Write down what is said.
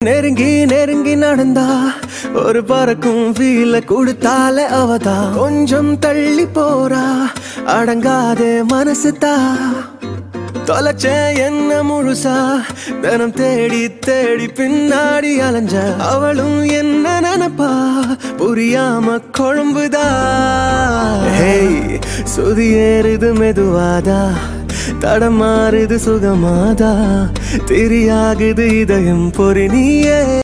நெருங்கி நெருங்கி நடந்தா ஒரு பறக்கும் ஃபீல கொடுத்தாலே அவதா கொஞ்சம் தள்ளி போறா அடங்காதே மனசு தா தொலைச்சேன் என்ன முழுசா தினம் தேடி தேடி பின்னாடி அலைஞ்ச அவளும் என்ன நினைப்பா புரியாம குழம்புதா ஹேய் சுதி ஏறுது மெதுவாதா தடமாறுது சுகமாதா திரியாகுது இதயம் பொறி நீயே